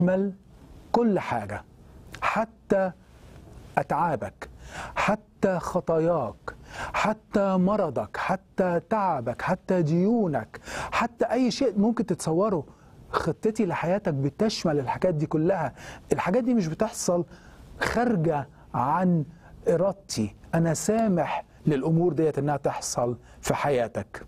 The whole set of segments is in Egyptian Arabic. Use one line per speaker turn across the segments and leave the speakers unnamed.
تحمل كل حاجة حتى أتعابك حتى خطاياك حتى مرضك حتى تعبك حتى ديونك حتى أي شيء ممكن تتصوره خطتي لحياتك بتشمل الحاجات دي كلها الحاجات دي مش بتحصل خارجة عن إرادتي أنا سامح للأمور ديت إنها تحصل في حياتك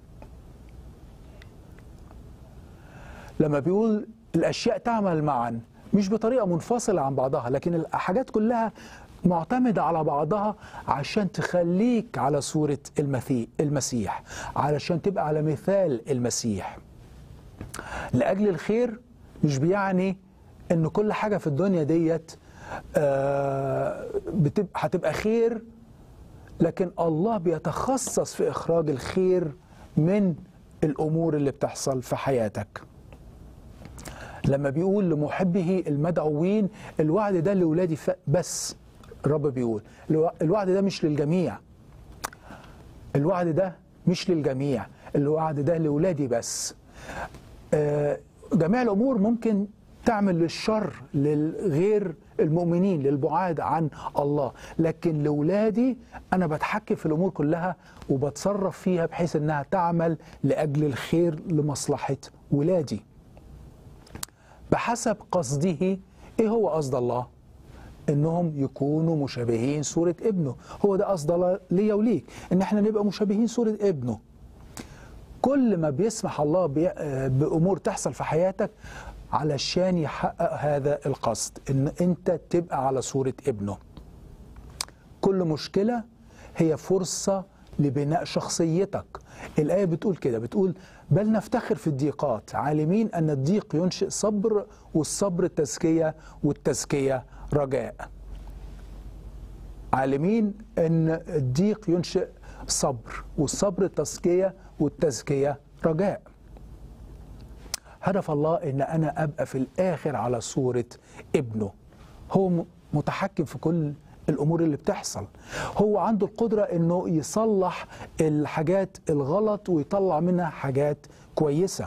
لما بيقول الأشياء تعمل معا مش بطريقة منفصلة عن بعضها لكن الحاجات كلها معتمدة على بعضها عشان تخليك على صورة المثي- المسيح علشان تبقى على مثال المسيح لأجل الخير مش بيعني إن كل حاجة في الدنيا ديت آه، بتبقى هتبقى خير لكن الله بيتخصص في إخراج الخير من الأمور اللي بتحصل في حياتك لما بيقول لمحبه المدعوين الوعد ده لولادي ف- بس الرب بيقول الو- الوعد ده مش للجميع الوعد ده مش للجميع الوعد ده لولادي بس آه، جميع الامور ممكن تعمل للشر للغير المؤمنين للبعاد عن الله لكن لولادي انا بتحكم في الامور كلها وبتصرف فيها بحيث انها تعمل لاجل الخير لمصلحه ولادي بحسب قصده ايه هو قصد الله انهم يكونوا مشابهين صوره ابنه هو ده قصد الله ليا وليك ان احنا نبقى مشابهين صوره ابنه كل ما بيسمح الله بي- آه، بامور تحصل في حياتك علشان يحقق هذا القصد ان انت تبقى على صوره ابنه كل مشكله هي فرصه لبناء شخصيتك الآية بتقول كده بتقول بل نفتخر في الضيقات عالمين أن الضيق ينشئ صبر والصبر تزكية والتزكية رجاء عالمين أن الضيق ينشئ صبر والصبر تزكية والتزكية رجاء هدف الله ان انا ابقى في الاخر على صوره ابنه هو م- متحكم في كل الامور اللي بتحصل هو عنده القدره انه يصلح الحاجات الغلط ويطلع منها حاجات كويسه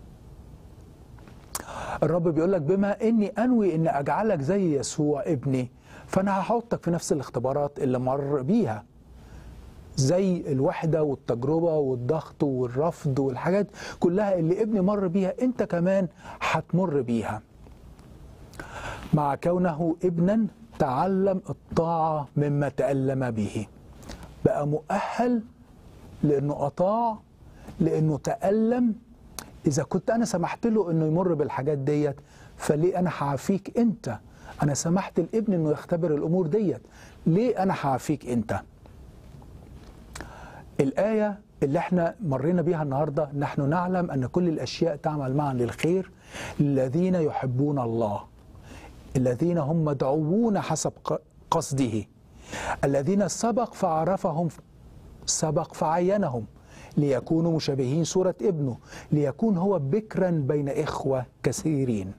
الرب بيقول لك بما اني انوي ان اجعلك زي يسوع ابني فانا هحطك في نفس الاختبارات اللي مر بيها زي الوحدة والتجربة والضغط والرفض والحاجات كلها اللي ابني مر بيها انت كمان هتمر بيها مع كونه ابنا تعلم الطاعة مما تألم به بقى مؤهل لأنه أطاع لأنه تألم إذا كنت أنا سمحت له أنه يمر بالحاجات ديت فليه أنا هعافيك أنت أنا سمحت الابن أنه يختبر الأمور ديت ليه أنا هعافيك أنت الآية اللي احنا مرينا بيها النهاردة نحن نعلم أن كل الأشياء تعمل معا للخير للذين يحبون الله الذين هم مدعوون حسب ق- قصده الذين سبق فعرفهم سبق فعينهم ليكونوا مشابهين صورة ابنه ليكون هو بكرا بين إخوة كثيرين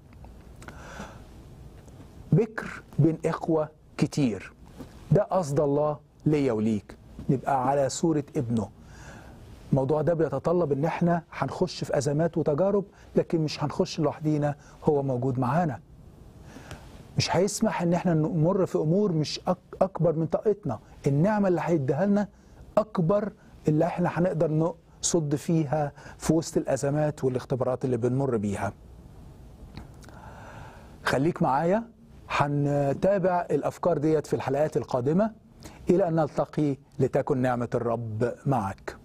بكر بين إخوة كتير ده قصد الله ليا وليك نبقى على صورة ابنه الموضوع ده بيتطلب ان احنا هنخش في ازمات وتجارب لكن مش هنخش لوحدينا هو موجود معانا مش هيسمح ان احنا نمر في امور مش أك اكبر من طاقتنا النعمه اللي هيديها لنا اكبر اللي احنا هنقدر نصد فيها في وسط الازمات والاختبارات اللي بنمر بيها خليك معايا هنتابع الافكار ديت في الحلقات القادمه الى ان نلتقي لتكن نعمه الرب معك